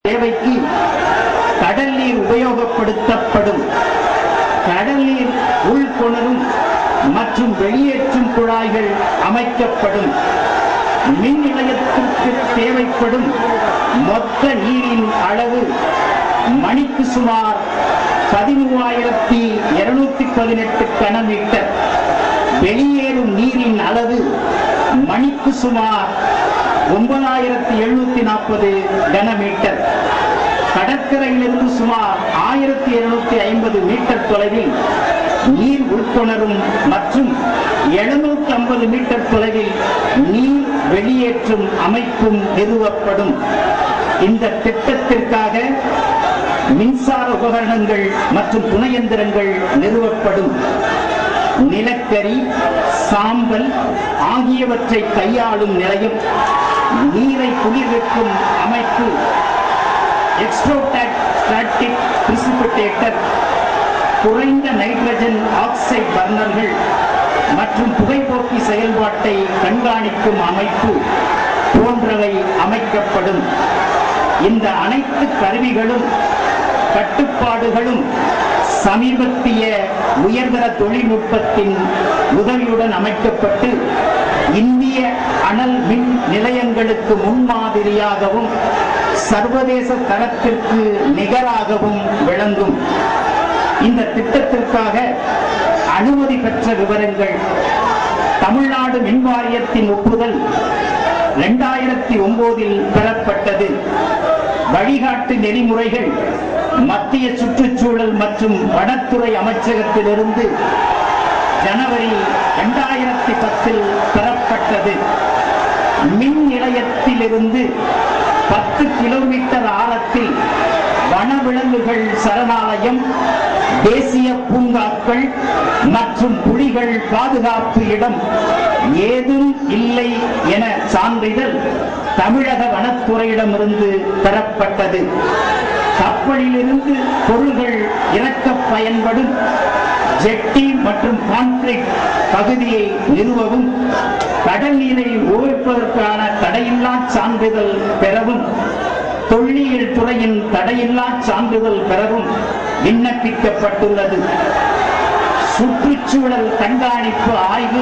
தேவைக்கு கடல் நீர் உபயோகப்படுத்தப்படும் கடல் நீர் உள்கொணரும் மற்றும் வெளியேற்றும் குழாய்கள் அமைக்கப்படும் மின் நிலையத்திற்கு தேவைப்படும் மொத்த நீரின் அளவு மணிக்கு சுமார் பதிமூவாயிரத்தி இருநூத்தி பதினெட்டு கனமீட்டர் வெளியேறும் நீரின் அளவு மணிக்கு சுமார் ஒன்பதாயிரத்தி எழுநூத்தி நாற்பது கனமீட்டர் கடற்கரையிலிருந்து சுமார் ஆயிரத்தி இருநூத்தி ஐம்பது மீட்டர் தொலைவில் நீர் உட்கொணரும் மற்றும் எழுநூத்தி ஐம்பது மீட்டர் தொலைவில் நீர் வெளியேற்றும் அமைப்பும் நிறுவப்படும் இந்த திட்டத்திற்காக மின்சார உபகரணங்கள் மற்றும் துணை எந்திரங்கள் நிறுவப்படும் நிலக்கரி சாம்பல் ஆகியவற்றை கையாளும் நிலையம் நீரை குளிர்விக்கும் அமைப்பு எக்ஸ்ட்ரோடாட்டிக் பிரிசிபிட்டேட்டர் குறைந்த நைட்ரஜன் ஆக்சைடு பர்னர்கள் மற்றும் புகைப்போக்கி செயல்பாட்டை கண்காணிக்கும் அமைப்பு போன்றவை அமைக்கப்படும் இந்த அனைத்து கருவிகளும் கட்டுப்பாடுகளும் சமீபத்திய உயர்தர தொழில்நுட்பத்தின் உதவியுடன் அமைக்கப்பட்டு இந்திய அனல் மின் நிலையங்களுக்கு முன்மாதிரியாகவும் சர்வதேச தரத்திற்கு நிகராகவும் விளங்கும் இந்த திட்டத்திற்காக அனுமதி பெற்ற விவரங்கள் தமிழ்நாடு மின் வாரியத்தின் ஒப்புதல் இரண்டாயிரத்தி ஒன்பதில் பெறப்பட்டது வழிகாட்டு நெறிமுறைகள் மத்திய சுற்றுச்சூழல் மற்றும் வனத்துறை அமைச்சகத்திலிருந்து ஜனவரி இரண்டாயிரத்தி பத்தில் பெறப்பட்டது மின் நிலையத்திலிருந்து பத்து கிலோமீட்டர் ஆழத்தில் வனவிலங்குகள் சரணாலயம் தேசிய பூங்காக்கள் மற்றும் புலிகள் பாதுகாப்பு இடம் ஏதும் இல்லை என சான்றிதழ் தமிழக வனத்துறையிடமிருந்து பெறப்பட்டது கப்பலிலிருந்து பொருள்கள் இறக்க பயன்படும் ஜெட்டி மற்றும் கான்கிரீட் பகுதியை நிறுவவும் கடல் நீரை ஓய்ப்பதற்கான தடையில்லா சான்றிதழ் பெறவும் தொல்லியல் துறையின் தடையில்லா சான்றிதழ் பெறவும் விண்ணப்பிக்கப்பட்டுள்ளது சுற்றுச்சூழல் கண்காணிப்பு ஆய்வு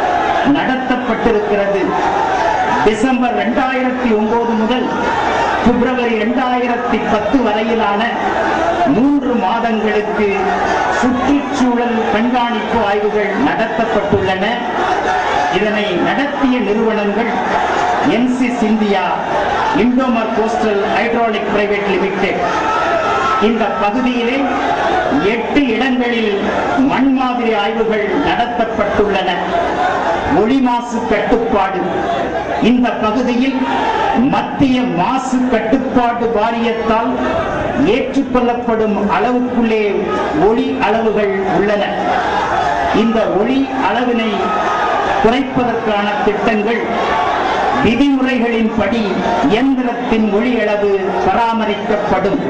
நடத்தப்பட்டிருக்கிறது டிசம்பர் இரண்டாயிரத்தி ஒன்பது முதல் பிப்ரவரி இரண்டாயிரத்தி பத்து வரையிலான மூன்று மாதங்களுக்கு சுற்றுச்சூழல் கண்காணிப்பு ஆய்வுகள் நடத்தப்பட்டுள்ளன இதனை நடத்திய நிறுவனங்கள் என்சிஸ் India Indomer coastal hydraulic private limited இந்த பகுதியிலே எட்டு இடங்களில் மண் மாதிரி ஆய்வுகள் நடத்தப்பட்டுள்ளன ஒளி மாசு கட்டுப்பாடு இந்த பகுதியில் மத்திய மாசு கட்டுப்பாடு வாரியத்தால் ஏற்றுக்கொள்ளப்படும் அளவுக்குள்ளே ஒளி அளவுகள் உள்ளன இந்த ஒளி அளவினை குறைப்பதற்கான திட்டங்கள் விதிமுறைகளின்படி இயந்திரத்தின் ஒளி அளவு பராமரிக்கப்படும்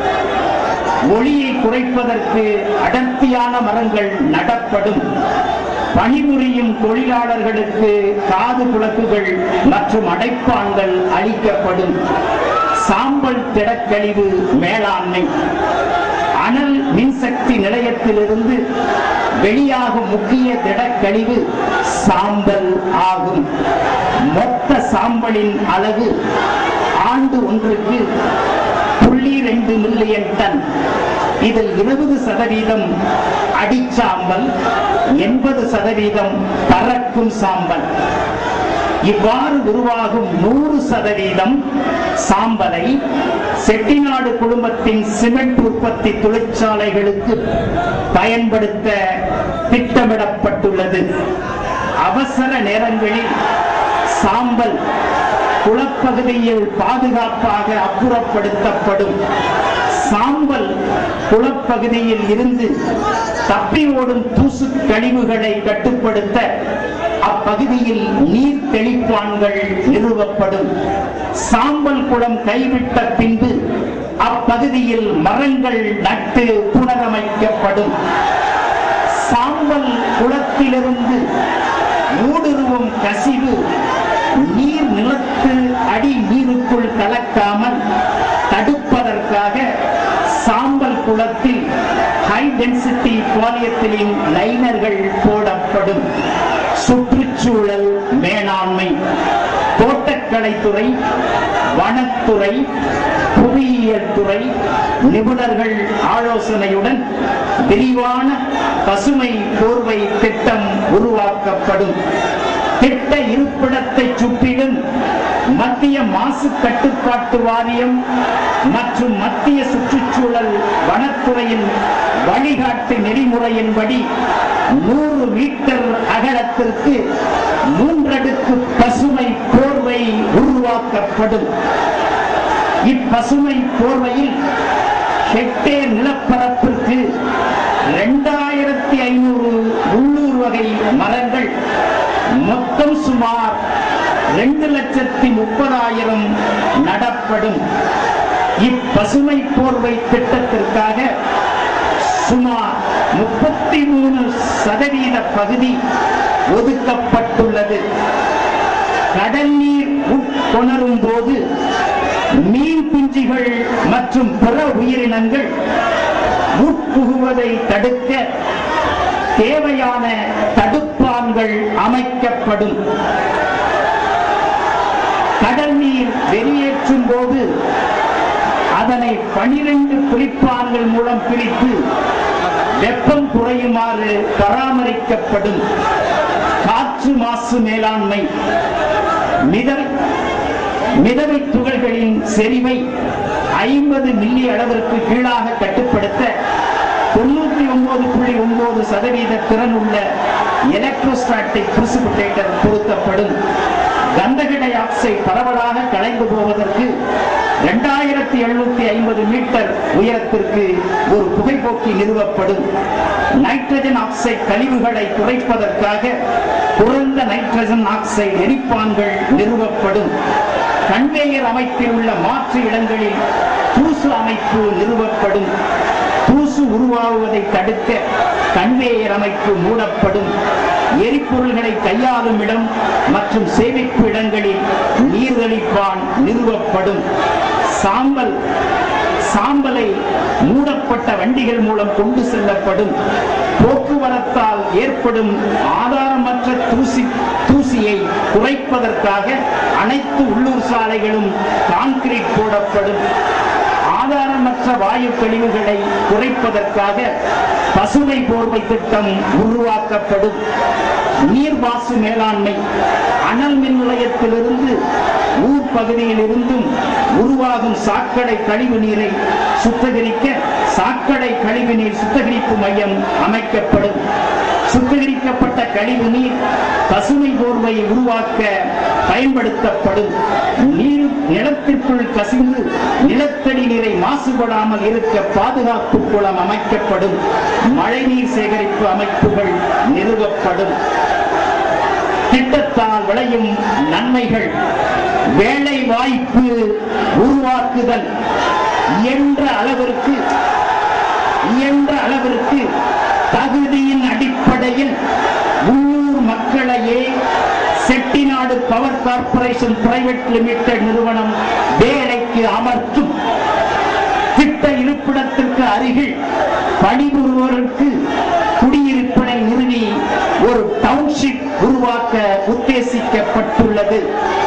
ஒளியை குறைப்பதற்கு அடர்த்தியான மரங்கள் நடப்படும் பணிபுரியும் தொழிலாளர்களுக்கு காது குழப்புகள் மற்றும் அடைப்பான்கள் அளிக்கப்படும் சாம்பல் திடக்கழிவு மேலாண்மை அனல் மின்சக்தி நிலையத்திலிருந்து வெளியாகும் முக்கிய திடக்கழிவு சாம்பல் ஆகும் மொத்த சாம்பலின் அளவு ஆண்டு ஒன்றுக்கு புள்ளி ரெண்டு மில்லியன் டன் இதில் இருபது சதவீதம் அடிச்சாம்பல் எண்பது சதவீதம் பறக்கும் சாம்பல் இவ்வாறு உருவாகும் நூறு சதவீதம் சாம்பலை செட்டிநாடு குடும்பத்தின் சிமெண்ட் உற்பத்தி தொழிற்சாலைகளுக்கு பயன்படுத்த திட்டமிடப்பட்டுள்ளது அவசர நேரங்களில் சாம்பல் குளப்பகுதியில் பாதுகாப்பாக அப்புறப்படுத்தப்படும் சாம்பல் குளப்பகுதியில் இருந்து தப்பி ஓடும் தூசு கழிவுகளை கட்டுப்படுத்த அப்பகுதியில் நீர் தெளிப்பான்கள் நிறுவப்படும் சாம்பல் குளம் கைவிட்ட பின்பு அப்பகுதியில் மரங்கள் நட்டு புனரமைக்கப்படும் சாம்பல் குளத்திலிருந்து ஊடுருவும் கசிவு நீர் நிலத்து அடி நீருக்குள் கலக்காமல் தடுப்ப டென்சிட்டி பாலியத்திலின் லைனர்கள் போடப்படும் சுற்றுச்சூழல் மேலாண்மை தோட்டக்கலைத்துறை வனத்துறை புவியியல் துறை நிபுணர்கள் ஆலோசனையுடன் விரிவான பசுமை போர்வை திட்டம் உருவாக்கப்படும் திட்ட இருப்பிடத்தை சுற்றிலும் மத்திய மாசு கட்டுப்பாட்டு வாரியம் மற்றும் மத்திய சுற்றுச்சூழல் வனத்துறையின் வழிகாட்டு நெறிமுறையின்படி நூறு மீட்டர் அகலத்திற்கு மூன்றடுக்கு பசுமை போர்வை உருவாக்கப்படும் இப்பசுமை போர்வையில் ஹெக்டேர் நிலப்பரப்பிற்கு இரண்டாயிரத்தி ஐநூறு உள்ளூர் வகை மரங்கள் மொத்தம் சுமார் ரெண்டு லட்சத்தி முப்பதாயிரம் நடப்படும் இப்பசுமை போர்வை திட்டத்திற்காக சுமார் முப்பத்தி மூணு சதவீத பகுதி ஒதுக்கப்பட்டுள்ளது கடல் நீர் உட்கொணரும் போது மீன் குஞ்சுகள் மற்றும் பிற உயிரினங்கள் உட்புகுவதை தடுக்க தேவையான தடுப்பான்கள் அமைக்கப்படும் கடல் நீர் வெளியேற்றும் போது அதனை பனிரெண்டு பிரிப்பான்கள் மூலம் பிரித்து வெப்பம் குறையுமாறு பராமரிக்கப்படும் காற்று மாசு மேலாண்மை மிதவை மிதவை துகள்களின் செறிவை ஐம்பது மில்லி அளவிற்கு கீழாக கட்டுப்படுத்த தொண்ணூத்தி ஒன்பது புள்ளி ஒன்பது சதவீத திறன் உள்ள எலக்ட்ரோஸ்டாட்டிக் பிரிசிபிடேட்டர் பொருத்தப்படும் கந்தக டை ஆக்சைடு பரவலாக கலைந்து போவதற்கு இரண்டாயிரத்தி எழுநூத்தி ஐம்பது மீட்டர் உயரத்திற்கு ஒரு புகைப்போக்கி நிறுவப்படும் நைட்ரஜன் ஆக்சைடு கழிவுகளை குறைப்பதற்காக குறைந்த நைட்ரஜன் ஆக்சைடு எரிப்பான்கள் நிறுவப்படும் கன்வேயர் அமைப்பில் உள்ள மாற்று இடங்களில் தூசு அமைப்பு நிறுவப்படும் தூசு உருவாகுவதை தடுக்க கன்வேயர் அமைப்பு மூடப்படும் எரிபொருள்களை கையாளும் இடம் மற்றும் சேமிப்பு இடங்களில் நீர்தளிப்பான் நிறுவப்படும் சாம்பல் சாம்பலை மூடப்பட்ட வண்டிகள் மூலம் கொண்டு செல்லப்படும் போக்குவரத்தால் ஏற்படும் ஆதாரமற்ற தூசி தூசியை குறைப்பதற்காக அனைத்து உள்ளூர் சாலைகளும் கான்கிரீட் போடப்படும் ஆதாரமற்ற வாயு கழிவுகளை குறைப்பதற்காக பசுமை போர்வை திட்டம் உருவாக்கப்படும் நீர் மாசு மேலாண்மை அனல் மின் நிலையத்திலிருந்து ஊர் பகுதியில் இருந்தும் உருவாகும் சாக்கடை கழிவு நீரை சுத்திகரிக்க சாக்கடை கழிவு நீர் சுத்திகரிப்பு மையம் அமைக்கப்படும் சுத்திகரிக்கப்பட்ட கழிவு நீர் பசுமை போர்வை உருவாக்க பயன்படுத்தப்படும் நீர் நிலத்திற்குள் கசிந்து நிலத்தடி நீரை மாசுபடாமல் இருக்க பாதுகாப்பு குளம் அமைக்கப்படும் மழைநீர் சேகரிப்பு அமைப்புகள் நிறுவப்படும் திட்டத்தால் விளையும் நன்மைகள் வேலை வாய்ப்பு உருவாக்குதல் என்ற அளவிற்கு இயன்ற அளவிற்கு தகுதியின் அடிப்படையில் உள்ளூர் மக்களையே Chettinad power corporation private limited நிறுவனம் வேலைக்கு அமர்த்தும் திட்ட இருப்பிடத்திற்கு அருகில் பணிபுரிவோருக்கு குடியிருப்பினை நிறுவி ஒரு டவுன்ஷிப் உருவாக்க உத்தேசிக்கப்பட்டுள்ளது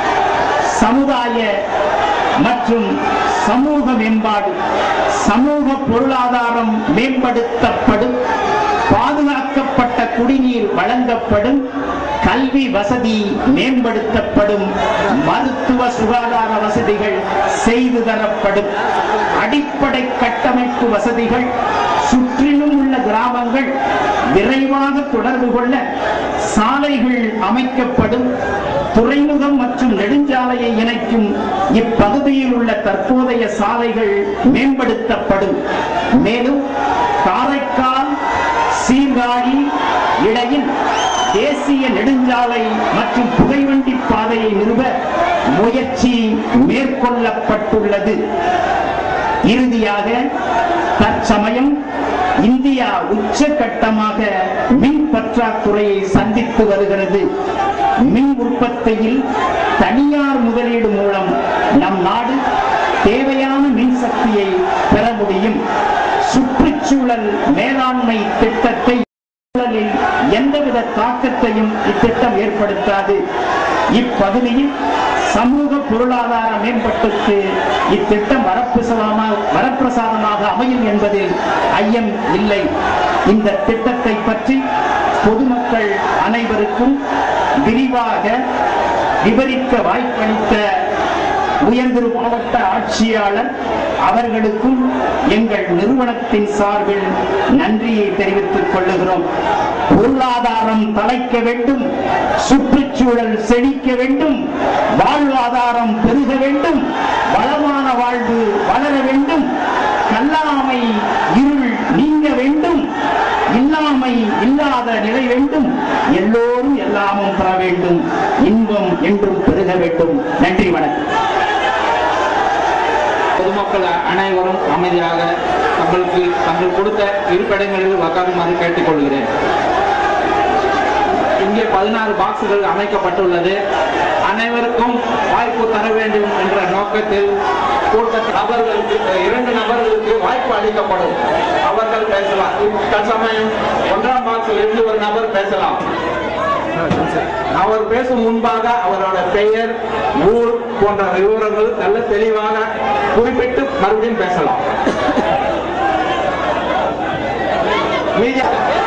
சமுதாய மற்றும் சமூக மேம்பாடு சமூக பொருளாதாரம் மேம்படுத்தப்படும் பாதுகாக்கப்பட்ட குடிநீர் வழங்கப்படும் கல்வி வசதி மேம்படுத்தப்படும் மருத்துவ சுகாதார வசதிகள் செய்து தரப்படும் அடிப்படை கட்டமைப்பு வசதிகள் சுற்றிலும் உள்ள கிராமங்கள் விரைவாக தொடர்பு கொள்ள சாலைகள் அமைக்கப்படும் துறைமுகம் மற்றும் நெடுஞ்சாலையை இணைக்கும் இப்பகுதியில் உள்ள தற்போதைய சாலைகள் மேம்படுத்தப்படும் மேலும் காரைக்கால் சீர்காழி இடையில் தேசிய நெடுஞ்சாலை மற்றும் புகைவண்டி பாதையை நிறுவ முயற்சி மேற்கொள்ளப்பட்டுள்ளது இறுதியாக தற்சமயம் இந்தியா உச்சகட்டமாக மின் பற்றாக்குறையை சந்தித்து வருகிறது மின் உற்பத்தியில் தனியார் முதலீடு மூலம் நம் நாடு தேவையான மின் சக்தியை பெற முடியும் சுற்றுச்சூழல் சுற்றுச்சூழல் மேலாண்மை திட்டத்தை சூழலில் எந்தவித தாக்கத்தையும் இத்திட்டம் ஏற்படுத்தாது இப்பகுதியில் சமூக பொருளாதார மேம்பட்டுக்கு இத்திட்டம் வரப்பிரசாதமாக வரப்பிரசாதமாக அமையும் என்பதில் ஐயம் இல்லை இந்த திட்டத்தை பற்றி பொதுமக்கள் அனைவருக்கும் விரிவாக விவரிக்க வாய்ப்பளித்த உயர்திரு மாவட்ட ஆட்சியாளர் அவர்களுக்கும் எங்கள் நிறுவனத்தின் சார்பில் நன்றியை தெரிவித்துக் கொள்ளுகிறோம் பொருளாதாரம் தலைக்க வேண்டும் சுற்றுச்சூழல் செழிக்க வேண்டும் வாழ்வாதாரம் பெருக வேண்டும் வளமான வாழ்வு வளர வேண்டும் கல்லாமை இருள் நீங்க வேண்டும் இல்லாமை இல்லாத நிலை வேண்டும் எல்லோரும் எல்லாமும் பெற வேண்டும் இன்பம் என்றும் பெருக வேண்டும் நன்றி வணக்கம் பொதுமக்கள் அனைவரும் அமைதியாக தங்களுக்கு தங்கள் கொடுத்த இருப்பிடங்களில் உட்காருமாறு கேட்டுக்கொள்கிறேன் இங்கே பதினாறு பாக்ஸுகள் அமைக்கப்பட்டுள்ளது அனைவருக்கும் வாய்ப்பு தர வேண்டும் என்ற நோக்கத்தில் கூட்ட நபர்களுக்கு இரண்டு நபர்களுக்கு வாய்ப்பு அளிக்கப்படும் அவர்கள் பேசலாம் தற்சமயம் ஒன்றாம் பாக்ஸில் இருந்து ஒரு நபர் பேசலாம் அவர் பேசும் முன்பாக அவரோட பெயர் ஊர் போன்ற விவரங்கள் நல்ல தெளிவாக குறிப்பிட்டு மறுபடியும் பேசலாம் மீதி